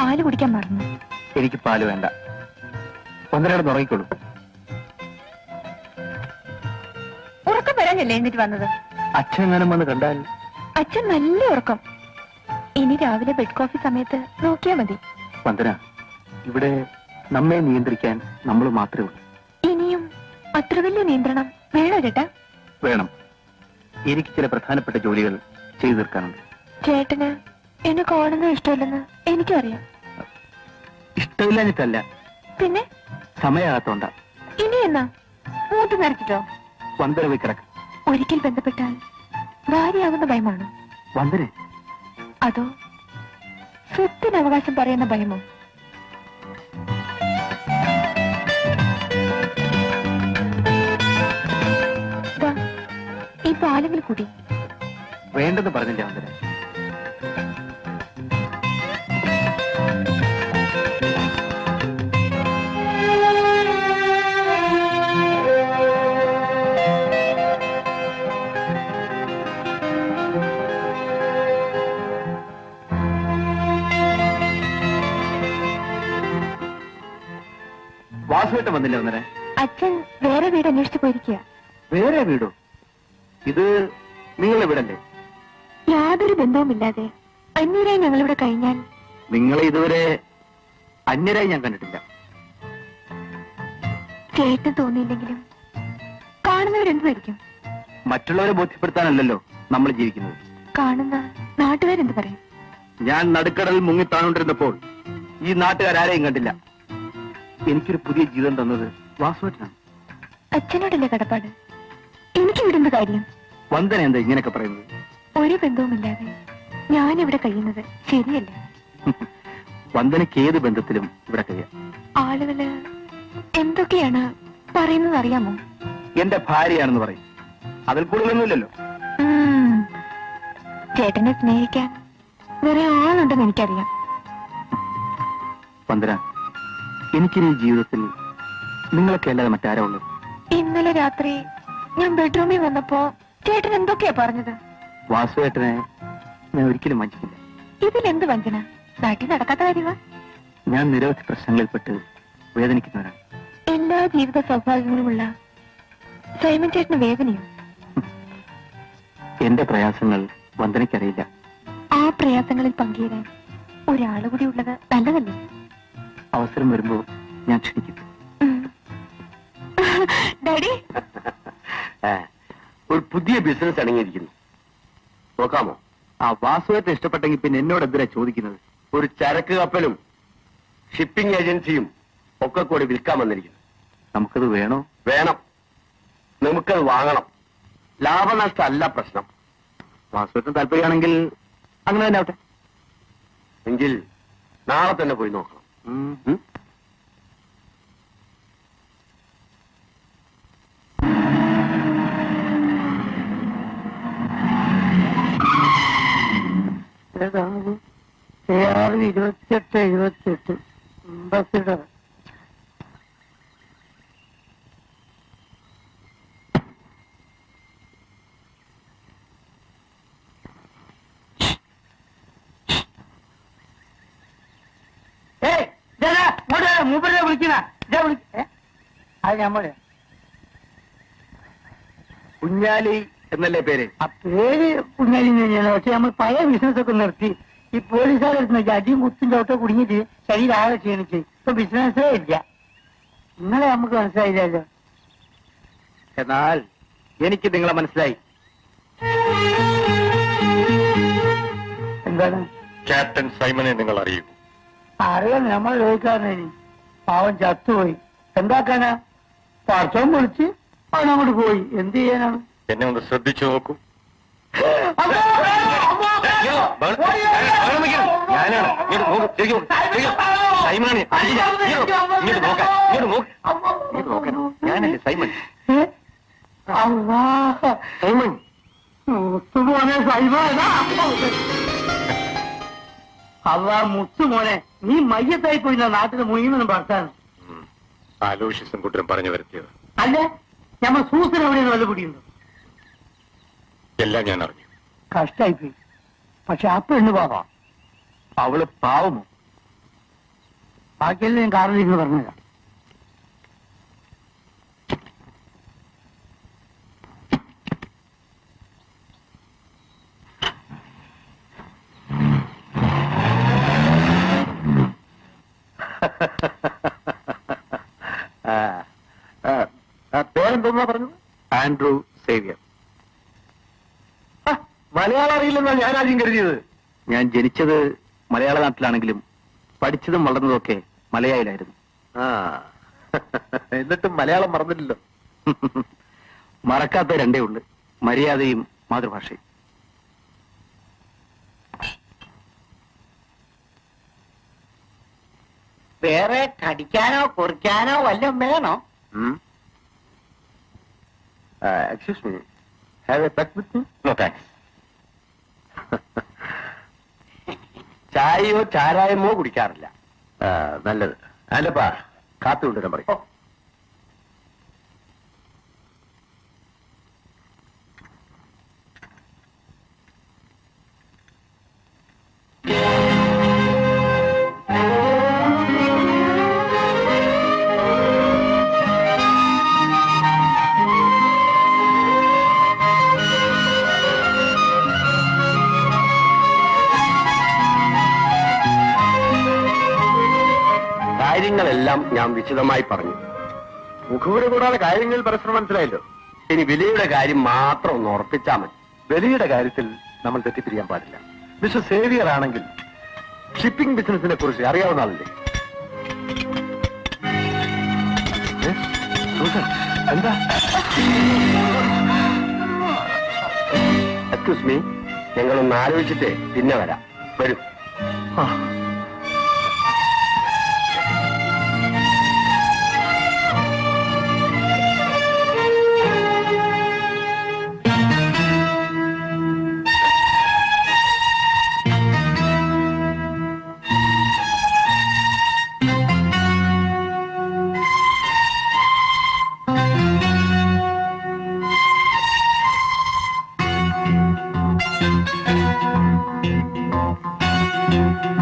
പാല് കുടിക്കാൻ മറന്നു എനിക്ക് പാല് വേണ്ട ഒന്നരയുടെ ഉറങ്ങിക്കോളൂ ഉറക്കം വരാനല്ലേ എന്നിട്ട് വന്നത് അച്ഛനെങ്ങാനും വന്ന് കണ്ടാൽ അച്ഛൻ നല്ല ഉറക്കം ഇനി രാവിലെ ബെഡ് കോഫി സമയത്ത് നോക്കിയാ മതി വന്ദന ഇവിടെ നമ്മെ നിയന്ത്രിക്കാൻ നമ്മൾ മാത്രമേ ഉള്ളൂ ഇനിയും അത്ര വലിയ നിയന്ത്രണം വേണോ ചേട്ടാ വേണം എനിക്ക് ചില പ്രധാനപ്പെട്ട ജോലികൾ ചെയ്തു തീർക്കാനുണ്ട് ചേട്ടന് എന്നെ കാണുന്നത് ഇഷ്ടമല്ലെന്ന് എനിക്കും അറിയാം ഇഷ്ടമില്ലാഞ്ഞിട്ടല്ല പിന്നെ സമയമാകത്തോണ്ട ഇനി എന്നാ മൂത്ത് നിറച്ചിട്ടോ വന്ദന പോയി കിടക്ക് ഒരിക്കൽ ബന്ധപ്പെട്ടാൽ ഭാര്യയാകുന്ന ഭയമാണോ വന്ദന അതോ സ്വത്തിന് അവകാശം പറയുന്ന ഭയമോ ദാ, ഈ പാലുകൾ കൂടി വേണ്ടെന്ന് പറഞ്ഞില്ല വന്ദന വാസുവേട്ടൻ വന്നില്ല വന്ദന അച്ഛൻ വേറെ വീട് അന്വേഷിച്ചു പോയിരിക്കുക വേറെ വീടോ ഇത് നിങ്ങളുടെ വീടല്ലേ യാതൊരു ബന്ധവുമില്ലാതെ അന്യരായി ഞങ്ങളിവിടെ കഴിഞ്ഞാൽ നിങ്ങളെ ഇതുവരെ അന്യരായി ഞാൻ കണ്ടിട്ടില്ല കേട്ട് തോന്നിയില്ലെങ്കിലും കാണുന്നവരെന്തുമായിരിക്കും മറ്റുള്ളവരെ ബോധ്യപ്പെടുത്താനല്ലല്ലോ നമ്മൾ ജീവിക്കുന്നത് കാണുന്ന നാട്ടുകാരെന്ത് പറയും ഞാൻ നടുക്കടലിൽ മുങ്ങിത്താണോണ്ടിരുന്നപ്പോൾ ഈ നാട്ടുകാരാരെയും കണ്ടില്ല എനിക്കൊരു പുതിയ ജീവിതം തന്നത് വാസുവേട്ടനാണ് അച്ഛനോടല്ലേ കടപ്പാട് എനിക്ക് ഇവിടുന്ന് കാര്യം വന്ദന എന്താ ഇങ്ങനെയൊക്കെ പറയുന്നത് ഒരു ബന്ധവുമില്ലാതെ ഞാനിവിടെ കഴിയുന്നത് ശരിയല്ല വന്ദനയ്ക്ക് ഏത് ബന്ധത്തിലും ഇവിടെ കഴിയാം ആളുകള് എന്തൊക്കെയാണ് പറയുന്നത് അറിയാമോ എന്റെ ഭാര്യയാണെന്ന് പറയും അതിൽ കൂടുതലൊന്നുമില്ലല്ലോ ഉം. ചേട്ടനെ സ്നേഹിക്കാൻ വേറെ ആളുണ്ടെന്ന് എനിക്കറിയാം വന്ദന എനിക്കിനി ഈ ജീവിതത്തിൽ നിങ്ങളൊക്കെ അല്ലാതെ മറ്റാരാ ഉള്ളത് ഇന്നലെ രാത്രി ഞാൻ ബെഡ്റൂമിൽ വന്നപ്പോ ചേട്ടൻ എന്തൊക്കെയാ പറഞ്ഞത് വാസുവേട്ടനെ ഞാൻ ഒരിക്കലും വഞ്ചിക്കില്ല ഇതിലെന്ത് വഞ്ചന നാട്ടിൽ നടക്കാത്ത കാര്യമാ ഞാൻ നിരവധി പ്രശ്നങ്ങളിൽപ്പെട്ട് വേദനിക്കുന്നവരാണ് എല്ലാ ജീവിത സൗഭാഗ്യങ്ങളുമുള്ള സൈമൻ ചേട്ടന് വേദനയും എന്റെ പ്രയാസങ്ങൾ വന്ദനയ്ക്കറിയില്ല ആ പ്രയാസങ്ങളിൽ പങ്കുചേരാൻ ഒരാള് കൂടി ഉള്ളത് നല്ലതല്ലേ അവസരം വരുമ്പോൾ ഞാൻ ക്ഷണിക്കും ഉം. ഡാഡി ഒരു പുതിയ ബിസിനസ് അടങ്ങിയിരിക്കുന്നു നോക്കാമോ ആ വാസുവേട്ടൻ ഇഷ്ടപ്പെട്ടെങ്കിൽ പിന്നെ എന്നോട് എന്തിനാ ചോദിക്കുന്നത് ഒരു ചരക്ക് കപ്പലും ഷിപ്പിംഗ് ഏജൻസിയും ഒക്കെ കൂടി വിൽക്കാൻ വന്നിരിക്കുന്നു നമുക്കത് വേണോ വേണം നമുക്കത് വാങ്ങണം ലാഭനഷ്ടം അല്ല പ്രശ്നം വാസുവേട്ടൻ താല്പര്യമാണെങ്കിൽ അങ്ങനെ തന്നെ ആവട്ടെ എങ്കിൽ നാളെ തന്നെ പോയി നോക്കണം ഉം? ആറ് ഇരുപത്തിയെട്ട് എഴുപത്തിയെട്ട് അംബാസിഡർ മൂപ്പരെ വിളിക്കണ ഇതാ വിളി ഏ? അത് ഞമ്മള് കുഞ്ഞാലി എന്നല്ലേ പേര് ആ പേര് കുഞ്ഞാലി തന്നെയാണ് പക്ഷെ നമ്മൾ പഴയ ബിസിനസ് ഒക്കെ നിർത്തി ഈ പോലീസുകാരെടുത്ത് നോക്കി അടിയും കുത്തും ചോട്ടോ കുടുങ്ങിയിട്ട് ശരീരം ആകെ ക്ഷീണിച്ച് ഇപ്പൊ ബിസിനസ്സേ ഇല്ല നിങ്ങളെ നമുക്ക് മനസ്സിലായില്ലല്ലോ എന്നാൽ എനിക്ക് നിങ്ങളെ മനസ്സിലായി എന്താണ് ക്യാപ്റ്റൻ സൈമനെ നിങ്ങൾ അറിയും അറിയാം നമ്മൾ ചോദിക്കാറിനി പാവം ചത്തുപോയി എന്താക്കാനാ പറച്ചോൻ വിളിച്ച് അവൻ അങ്ങോട്ട് പോയി എന്ത് ചെയ്യാനാണ് എന്നെ ഒന്ന് ശ്രദ്ധിച്ചു നോക്കൂ അമ്മോ! അമ്മോ! ഞാനാണ് ഇങ്ങോട്ട് നോക്ക് ശരിക്കും ശരിക്കും സൈമനാണ് ഇങ്ങോട്ട് ഇങ്ങോട്ട് നോക്കാൻ ഇങ്ങോട്ട് നോക്ക് ഇങ്ങോട്ട് നോക്കാൻ ഞാനല്ലേ സൈമൺ ഏ? അള്ളാ. സൈമൺ മുത്തുമോനെ സൈബാനാ അള്ളാ മുത്തുമോനെ നീ മയ്യത്തായി പോയി നാട്ടിൽ മുഴുവനും പറത്താൻ ആലോഷിച്ചും കൂട്ടരും പറഞ്ഞു വരുത്തിയത് അല്ല ഞമ്മ സൂസന എവിടെയാണ് വല്ല പിടിയുണ്ടോ എല്ലാം ഞാൻ അറിഞ്ഞു കഷ്ടായി പോയി പക്ഷെ ആ പെണ്ണ് പാവാ അവള് പാവമോ ബാക്കിയെല്ലാം ഞാൻ കാറിൽ ഇരുന്ന് പറഞ്ഞുതരാം പേരെന്തോന്നാ പറഞ്ഞത് ആൻഡ്രൂ സേവിയർ മലയാളം അറിയില്ലെന്നാ ഞാൻ ആദ്യം കരുതിയത് ഞാൻ ജനിച്ചത് മലയാള നാട്ടിലാണെങ്കിലും പഠിച്ചതും വളർന്നതൊക്കെ മലയാളിലായിരുന്നു എന്നിട്ടും മലയാളം മറന്നില്ലല്ലോ മറക്കാത്ത രണ്ടേ ഉള്ളു മര്യാദയും മാതൃഭാഷയും വേറെ കടിക്കാനോ കുറിക്കാനോ വല്ലതും വേണോ excuse me have a pet with me no thanks ചായയോ ചാരായമോ കുടിക്കാറില്ല നല്ലത് അല്ലപ്പാ കാപ്പി കൊണ്ടുവരാൻ പറയും കാര്യങ്ങളെല്ലാം ഞാൻ വിശദമായി പറഞ്ഞു മുഖവര കൂടാതെ കാര്യങ്ങൾ പരസ്പരം മനസ്സിലായല്ലോ ഇനി വിലയുടെ കാര്യം മാത്രം ഒന്ന് ഉറപ്പിച്ചാൽ മതി വിലയുടെ കാര്യത്തിൽ നമ്മൾ തെറ്റിപ്പിരിയാൻ പാടില്ല മിസ്റ്റർ സേവിയർ ആണെങ്കിൽ ഷിപ്പിംഗ് ബിസിനസിനെ കുറിച്ച് അറിയാവുന്ന ആളല്ലേ ഏ? സൂസൻ, എന്താ എക്സ്ക്യൂസ് മീ ഞങ്ങളൊന്ന് ആലോചിച്ചിട്ട് പിന്നെ വരാം വരൂ ആ ആ